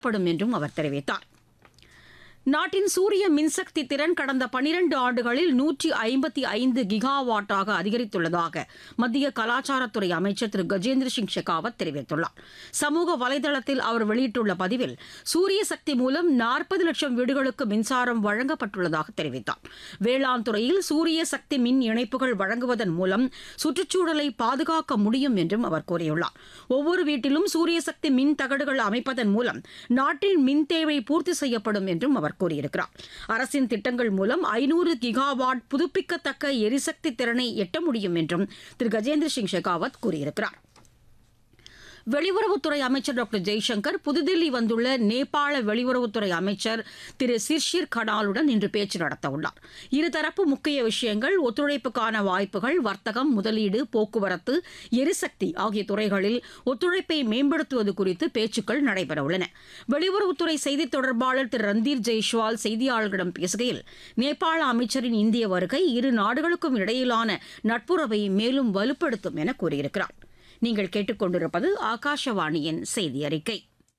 படும் என்றும் அவர் தெரிவித்தார் நாட்டின் சூரிய மின்சக்தி திறன் கடந்த பனிரண்டு ஆண்டுகளில் நூற்றி ஐம்பத்தி ஐந்து கிகாவாட்டாக அதிகரித்துள்ளதாக மத்திய கலாச்சாரத்துறை அமைச்சர் திரு கஜேந்திர சிங் ஷெகாவத் தெரிவித்துள்ளார் சமூக வலைதளத்தில் அவர் வெளியிட்டுள்ள பதிவில் சூரிய சக்தி மூலம் நாற்பது லட்சம் வீடுகளுக்கு மின்சாரம் வழங்கப்பட்டுள்ளதாக தெரிவித்தார் வேளாண் துறையில் சூரிய சக்தி மின் இணைப்புகள் வழங்குவதன் மூலம் சுற்றுச்சூழலை பாதுகாக்க முடியும் என்றும் அவர் கூறியுள்ளார் ஒவ்வொரு வீட்டிலும் சூரிய சக்தி மின் தகடுகள் அமைப்பதன் மூலம் நாட்டின் மின் தேவை பூர்த்தி செய்யப்படும் என்றும் அவர் கூறியிருக்கிறார் அரசின் திட்டங்கள் மூலம் ஐநூறு கிகாவாட் புதுப்பிக்கத்தக்க எரிசக்தி திறனை எட்ட முடியும் என்றும் திரு கஜேந்திர சிங் ஷெகாவத் கூறியிருக்கிறார் வெளியுறவுத்துறை அமைச்சர் டாக்டர் ஜெய்சங்கர் புதுதில்லி வந்துள்ள நேபாள வெளியுறவுத்துறை அமைச்சர் திரு சிர்ஷிர் கடாலுடன் இன்று பேச்சு நடத்தவுள்ளார் இருதரப்பு முக்கிய விஷயங்கள் ஒத்துழைப்புக்கான வாய்ப்புகள் வர்த்தகம் முதலீடு போக்குவரத்து எரிசக்தி ஆகிய துறைகளில் ஒத்துழைப்பை மேம்படுத்துவது குறித்து பேச்சுக்கள் நடைபெறவுள்ளன வெளியுறவுத்துறை செய்தித் தொடர்பாளர் திரு ரந்தீர் ஜெய்ஷ்வால் செய்தியாளர்களிடம் பேசுகையில் நேபாள அமைச்சரின் இந்திய வருகை இரு நாடுகளுக்கும் இடையிலான நட்புறவை மேலும் வலுப்படுத்தும் என கூறியிருக்கிறார் நீங்கள் கேட்டுக்கொண்டிருப்பது ஆகாஷவாணியின் செய்தி அறிக்கை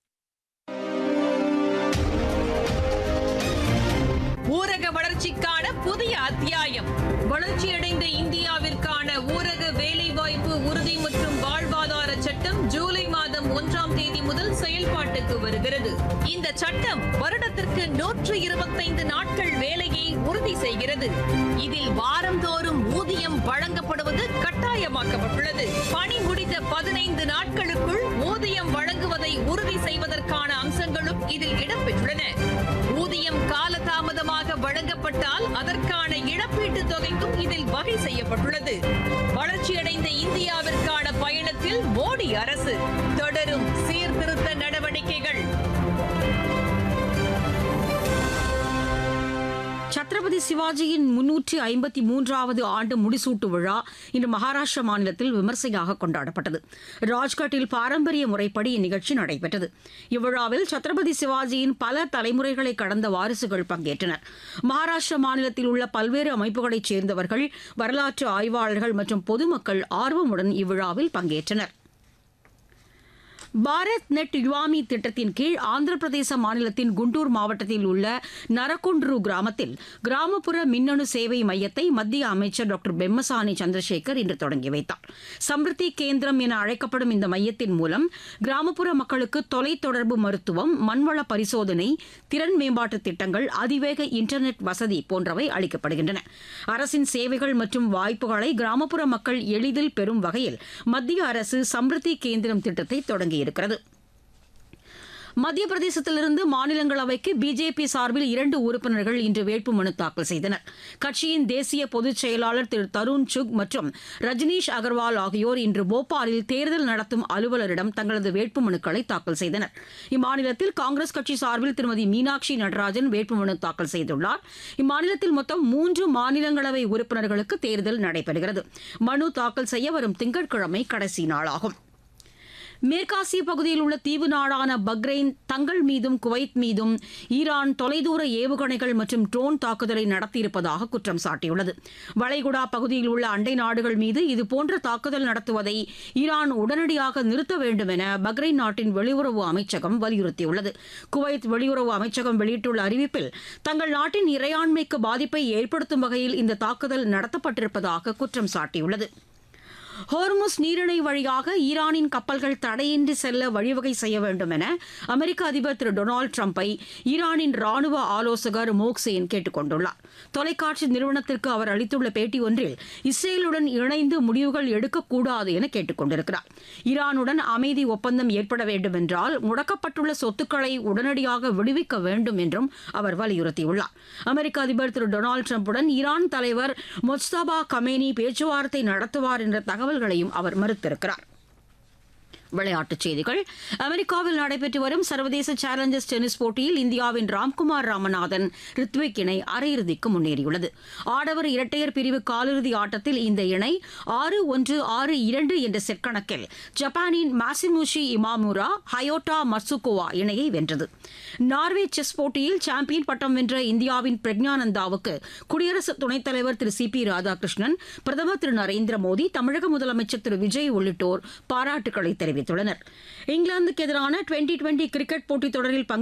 ஊரக வளர்ச்சிக்கான புதிய அத்தியாயம் வளர்ச்சியடைந்த இந்தியாவிற்கான ஊரக வேலைவாய்ப்பு உறுதி மற்றும் வாழ்வாதார சட்டம் ஜூலை மாதம் ஒன்றாம் தேதி முதல் செயல்பாட்டுக்கு வருகிறது இந்த சட்டம் வருடத்திற்கு நூற்று இருபத்தைந்து நாட்கள் வேலையை உறுதி செய்கிறது இதில் வாரந்தோறும் ஊதியம் வழங்கப்படுவது கட்டாயமாக்கப்பட்டுள்ளது பணி முடிந்த பதினைந்து நாட்களுக்குள் ஊதியம் வழங்குவதை உறுதி செய்வதற்கான அம்சங்களும் இதில் இடம்பெற்றுள்ளன ஊதியம் காலதாமதமாக வழங்கப்பட்டால் அதற்கான இழப்பீட்டுத் தொகைக்கும் இதில் வகை செய்யப்பட்டுள்ளது வளர்ச்சியடைந்த இந்தியாவிற்கான பயணத்தில் மோடி அரசு தொடரும் சீர்திருத்த நடவடிக்கைகள் சத்ரபதி சிவாஜியின் முன்னூற்றி ஐம்பத்தி மூன்றாவது ஆண்டு முடிசூட்டு விழா இன்று மகாராஷ்டிரா மாநிலத்தில் விமர்சையாக கொண்டாடப்பட்டது ராஜ்கட்டில் பாரம்பரிய முறைப்படி இந்நிகழ்ச்சி நடைபெற்றது இவ்விழாவில் சத்ரபதி சிவாஜியின் பல தலைமுறைகளை கடந்த வாரிசுகள் பங்கேற்றனர் மகாராஷ்டிரா மாநிலத்தில் உள்ள பல்வேறு அமைப்புகளைச் சேர்ந்தவர்கள் வரலாற்று ஆய்வாளர்கள் மற்றும் பொதுமக்கள் ஆர்வமுடன் இவ்விழாவில் பங்கேற்றனர் பாரத் நெட் யுவாமி திட்டத்தின் கீழ் ஆந்திர பிரதேச மாநிலத்தின் குண்டூர் மாவட்டத்தில் உள்ள நரகுண்ட்ரு கிராமத்தில் கிராமப்புற மின்னணு சேவை மையத்தை மத்திய அமைச்சர் டாக்டர் பெம்மசானி சந்திரசேகர் இன்று தொடங்கி வைத்தார் சம்ருத்தி கேந்திரம் என அழைக்கப்படும் இந்த மையத்தின் மூலம் கிராமப்புற மக்களுக்கு தொலைத்தொடர்பு மருத்துவம் மண்வள பரிசோதனை திறன் மேம்பாட்டு திட்டங்கள் அதிவேக இன்டர்நெட் வசதி போன்றவை அளிக்கப்படுகின்றன அரசின் சேவைகள் மற்றும் வாய்ப்புகளை கிராமப்புற மக்கள் எளிதில் பெறும் வகையில் மத்திய அரசு சம்ருத்தி கேந்திரம் திட்டத்தை தொடங்கி இருக்கிறது மத்திய பிரதேசத்திலிருந்து மாநிலங்களவைக்கு பிஜேபி சார்பில் இரண்டு உறுப்பினர்கள் இன்று வேட்புமனு தாக்கல் செய்தனர் கட்சியின் தேசிய பொதுச் செயலாளர் திரு தருண் சுக் மற்றும் ரஜினீஷ் அகர்வால் ஆகியோர் இன்று போபாலில் தேர்தல் நடத்தும் அலுவலரிடம் தங்களது வேட்புமனுக்களை தாக்கல் செய்தனர் இம்மாநிலத்தில் காங்கிரஸ் கட்சி சார்பில் திருமதி மீனாட்சி நடராஜன் வேட்புமனு தாக்கல் செய்துள்ளார் இம்மாநிலத்தில் மொத்தம் மூன்று மாநிலங்களவை உறுப்பினர்களுக்கு தேர்தல் நடைபெறுகிறது மனு தாக்கல் செய்ய வரும் திங்கட்கிழமை கடைசி நாளாகும் மேற்காசிய பகுதியில் உள்ள தீவு நாடான பக்ரைன் தங்கள் மீதும் குவைத் மீதும் ஈரான் தொலைதூர ஏவுகணைகள் மற்றும் ட்ரோன் தாக்குதலை நடத்தியிருப்பதாக குற்றம் சாட்டியுள்ளது வளைகுடா பகுதியில் உள்ள அண்டை நாடுகள் மீது இதுபோன்ற தாக்குதல் நடத்துவதை ஈரான் உடனடியாக நிறுத்த வேண்டும் என பக்ரைன் நாட்டின் வெளியுறவு அமைச்சகம் வலியுறுத்தியுள்ளது குவைத் வெளியுறவு அமைச்சகம் வெளியிட்டுள்ள அறிவிப்பில் தங்கள் நாட்டின் இறையாண்மைக்கு பாதிப்பை ஏற்படுத்தும் வகையில் இந்த தாக்குதல் நடத்தப்பட்டிருப்பதாக குற்றம் சாட்டியுள்ளது ஹோர்முஸ் நீரிணை வழியாக ஈரானின் கப்பல்கள் தடையின்றி செல்ல வழிவகை செய்ய வேண்டும் என அமெரிக்க அதிபர் திரு டொனால்டு ட்ரம்ப்பை ஈரானின் ராணுவ ஆலோசகர் மோக்சேன் கேட்டுக் கொண்டுள்ளார் தொலைக்காட்சி நிறுவனத்திற்கு அவர் அளித்துள்ள பேட்டி ஒன்றில் இஸ்ரேலுடன் இணைந்து முடிவுகள் எடுக்கக்கூடாது என கேட்டுக் கொண்டிருக்கிறார் ஈரானுடன் அமைதி ஒப்பந்தம் ஏற்பட வேண்டும் என்றால் முடக்கப்பட்டுள்ள சொத்துக்களை உடனடியாக விடுவிக்க வேண்டும் என்றும் அவர் வலியுறுத்தியுள்ளார் அமெரிக்க அதிபர் திரு டொனால்டு ட்ரம்புடன் ஈரான் தலைவர் மொஸ்தபா கமேனி பேச்சுவார்த்தை நடத்துவார் என்ற தகவல்களையும் அவர் மறுத்திருக்கிறார் விளையாட்டுச் செய்திகள் அமெரிக்காவில் நடைபெற்று வரும் சர்வதேச சேலஞ்சர்ஸ் டென்னிஸ் போட்டியில் இந்தியாவின் ராம்குமார் ராமநாதன் ரித்விக் இணை அரையிறுதிக்கு முன்னேறியுள்ளது ஆடவர் இரட்டையர் பிரிவு காலிறுதி ஆட்டத்தில் இந்த இணை ஆறு ஒன்று ஆறு இரண்டு என்ற செட் கணக்கில் ஜப்பானின் மாசிமுஷி இமாமுரா ஹயோட்டா மட்சுகோவா இணையை வென்றது நார்வே செஸ் போட்டியில் சாம்பியன் பட்டம் வென்ற இந்தியாவின் பிரக்ஞானந்தாவுக்கு குடியரசு துணைத் தலைவர் திரு சி பி ராதாகிருஷ்ணன் பிரதமர் திரு நரேந்திர மோடி தமிழக முதலமைச்சர் திரு விஜய் உள்ளிட்டோர் பாராட்டுக்களை தெரிவித்தனர் தெரிவித்துள்ளனர் இங்கிலாந்துக்கு எதிரான டுவெண்டி டுவெண்டி கிரிக்கெட் போட்டித் தொடரில் பங்கு